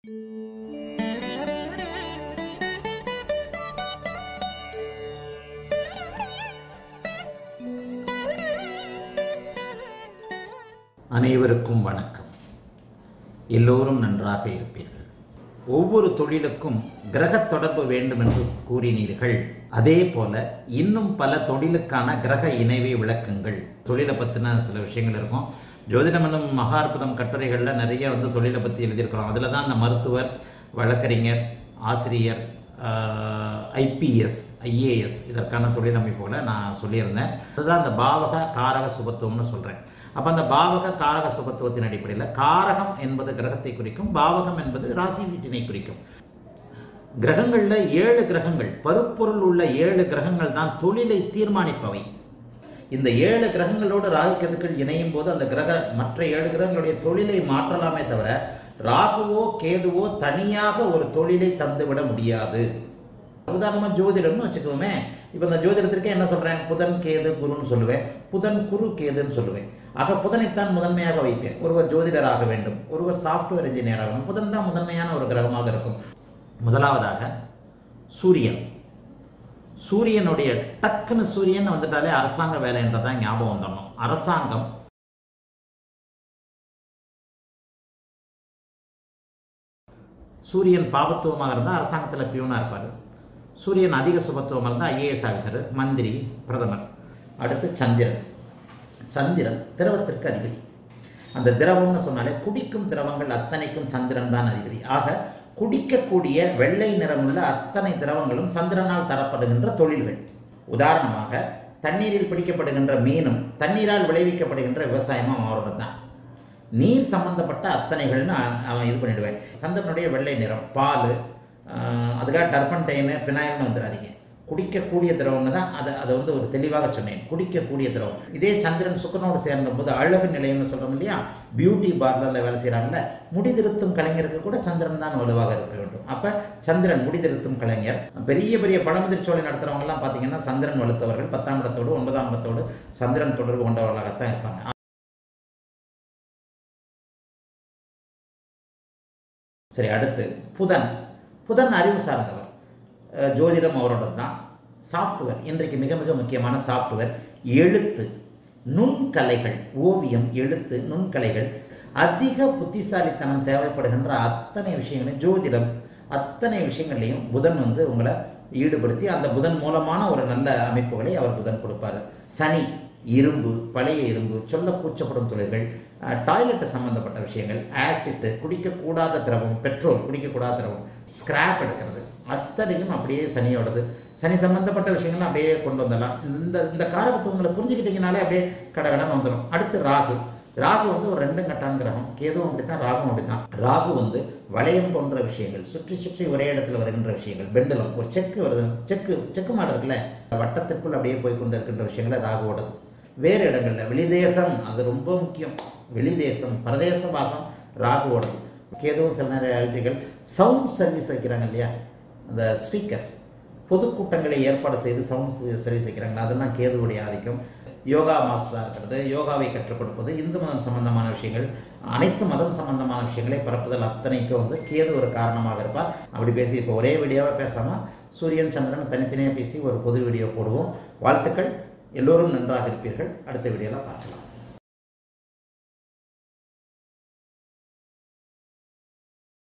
அனைவருக்கும் வணக்கம் எல்லோரும் நன்றாக இருப்பீர்கள் ஒவ்வொரு தொழிலுக்கும் கிரக தொடர்பு வேண்டும் என்று கூறினீர்கள் அதே போல இன்னும் பல தொழிலுக்கான கிரக இணைவை விளக்குங்கள் தொழிலை பற்றின சில விஷயங்கள் இருக்கும் ஜோதிடம் என்னும் மகாற்புதம் கட்டுரைகளில் நிறைய வந்து தொழிலை பற்றி எழுதியிருக்கிறோம் அதில் தான் அந்த மருத்துவர் வழக்கறிஞர் ஆசிரியர் ஐபிஎஸ் ஐஏஎஸ் இதற்கான தொழில் அமைப்புகளை நான் சொல்லியிருந்தேன் அதுதான் அந்த பாவக காரக சுபத்துவம்னு சொல்கிறேன் அப்போ அந்த பாவக காரக சுபத்துவத்தின் அடிப்படையில் காரகம் என்பது கிரகத்தை குறிக்கும் பாவகம் என்பது ராசி வீட்டினை குறிக்கும் கிரகங்களில் ஏழு கிரகங்கள் பருப்பொருள் உள்ள ஏழு கிரகங்கள் தான் தொழிலை தீர்மானிப்பவை இந்த ஏழு கிரகங்களோடு ராகு கேதுக்கள் இணையும் போது அந்த கிரக மற்ற ஏழு கிரகங்களுடைய தொழிலை மாற்றலாமே தவிர ராகுவோ கேதுவோ தனியாக ஒரு தொழிலை தந்துவிட முடியாது உதாரணமா ஜோதிடம்னு வச்சுக்கோமே இப்போ இந்த ஜோதிடத்திற்கே என்ன சொல்றேன் புதன் கேது குருன்னு சொல்லுவேன் புதன் குரு கேதுன்னு சொல்லுவேன் ஆக புதனைத்தான் முதன்மையாக வைப்பேன் ஒருவர் ஜோதிடராக வேண்டும் ஒருவர் சாஃப்ட்வேர் இன்ஜினியர் ஆகணும் புதன் தான் முதன்மையான ஒரு கிரகமாக இருக்கும் முதலாவதாக சூரியன் சூரியனுடைய டக்குன்னு சூரியன் வந்துட்டாலே அரசாங்க வேலைன்றதான் ஞாபகம் வந்துடணும் அரசாங்கம் சூரியன் பாபத்துவமாக இருந்தால் அரசாங்கத்தில் பியூனாக இருப்பார் சூரியன் அதிக சுபத்துவமாக இருந்தால் ஐஏஎஸ் ஆஃபீஸர் மந்திரி பிரதமர் அடுத்து சந்திரன் சந்திரன் திரவத்திற்கு அதிபதி அந்த திரவம்னு சொன்னாலே குடிக்கும் திரவங்கள் அத்தனைக்கும் சந்திரன் தான் அதிபதி ஆக குடிக்கக்கூடிய வெள்ளை நிறமுள்ள அத்தனை திரவங்களும் சந்திரனால் தரப்படுகின்ற தொழில்கள் உதாரணமாக தண்ணீரில் பிடிக்கப்படுகின்ற மீனும் தண்ணீரால் விளைவிக்கப்படுகின்ற விவசாயமும் அவரோட தான் நீர் சம்பந்தப்பட்ட அத்தனைகள்னு அவன் இது பண்ணிடுவேன் சந்திரனுடைய வெள்ளை நிறம் பால் அதுக்காக டர்பன்டைனு பினாயில்னு வந்துடாதீங்க குடிக்கக்கூடிய திரவம்னு தான் அதை அதை வந்து ஒரு தெளிவாக சொன்னேன் குடிக்கக்கூடிய திரவம் இதே சந்திரன் சுக்கரனோடு சேர்ந்த போது அழகு நிலையம்னு சொல்கிறோம் இல்லையா பியூட்டி பார்லரில் வேலை செய்கிறாங்கல்ல முடிதிருத்தும் கலைஞருக்கு கூட சந்திரன் தான் வலுவாக இருக்க வேண்டும் அப்போ சந்திரன் முடிதிருத்தும் கலைஞர் பெரிய பெரிய பழமுதிர்ச்சோலை நடத்துகிறவங்கலாம் பார்த்தீங்கன்னா சந்திரன் வலுத்தவர்கள் பத்தாம் இடத்தோடு ஒன்பதாம் இடத்தோடு சந்திரன் தொடர்பு கொண்டவர்களாகத்தான் இருப்பாங்க சரி அடுத்து புதன் புதன் அறிவு சார்ந்தவர் ஜோதிடம் அவரோட தான் சாஃப்ட்வேர் இன்றைக்கு மிக மிக முக்கியமான சாஃப்ட்வேர் எழுத்து நுண்கலைகள் ஓவியம் எழுத்து நுண்கலைகள் அதிக புத்திசாலித்தனம் தேவைப்படுகின்ற அத்தனை விஷயங்களையும் ஜோதிடம் அத்தனை விஷயங்கள்லையும் புதன் வந்து உங்களை ஈடுபடுத்தி அந்த புதன் மூலமான ஒரு நல்ல அமைப்புகளை அவர் புதன் கொடுப்பார் சனி இரும்பு பழைய இரும்பு சொல்ல கூச்சப்படும் தொழில்கள் டாய்லெட்டு சம்மந்தப்பட்ட விஷயங்கள் ஆசிட்டு குடிக்கக்கூடாத திரவம் பெட்ரோல் குடிக்கக்கூடாத திரவம் ஸ்கிராப் எடுக்கிறது அத்தனையும் அப்படியே சனியோடது சனி சம்மந்தப்பட்ட விஷயங்கள் அப்படியே கொண்டு வந்துடலாம் இந்த இந்த காரகத்துவங்களை புரிஞ்சுக்கிட்டீங்கனாலே அப்படியே கடகடன் வந்துடும் அடுத்து ராகு ராகு வந்து ஒரு ரெண்டு கட்டான் கிரகம் கேதுவும் அப்படித்தான் ராகும் அப்படித்தான் ராகு வந்து வளையம் போன்ற விஷயங்கள் சுற்றி சுற்றி ஒரே இடத்துல வருகின்ற விஷயங்கள் பெண்டலம் ஒரு செக்கு வருது செக்கு செக்கு மாடு இருக்குல்ல வட்டத்திற்குள் அப்படியே போய் கொண்டு இருக்கின்ற விஷயங்களை ராகுவோடது வேறு இடங்களில் வெளிதேசம் அது ரொம்ப முக்கியம் வெளிதேசம் பிரதேச வாசம் ராகுவோடது கேதுவும் சில நேர ரியாலிட்டிகள் சவுண்ட் சர்வீஸ் வைக்கிறாங்க இல்லையா அந்த ஸ்பீக்கர் பொதுக்கூட்டங்களை ஏற்பாடு செய்து சவுண்ட் சர்வீஸ் வைக்கிறாங்க அதெல்லாம் கேதுவுடைய ஆதிக்கம் யோகா மாஸ்டராக இருக்கிறது யோகாவை கற்றுக் கொடுப்பது இந்து மதம் சம்பந்தமான விஷயங்கள் அனைத்து மதம் சம்பந்தமான விஷயங்களை பரப்புதல் அத்தனைக்கும் வந்து கேது ஒரு காரணமாக இருப்பார் அப்படி பேசி இப்போ ஒரே வீடியோவாக பேசாமல் சூரியன் சந்திரன் தனித்தனியாக பேசி ஒரு பொது வீடியோ போடுவோம் வாழ்த்துக்கள் எல்லோரும் நன்றாக இருப்பீர்கள் அடுத்த வீடியோவில் பார்க்கலாம்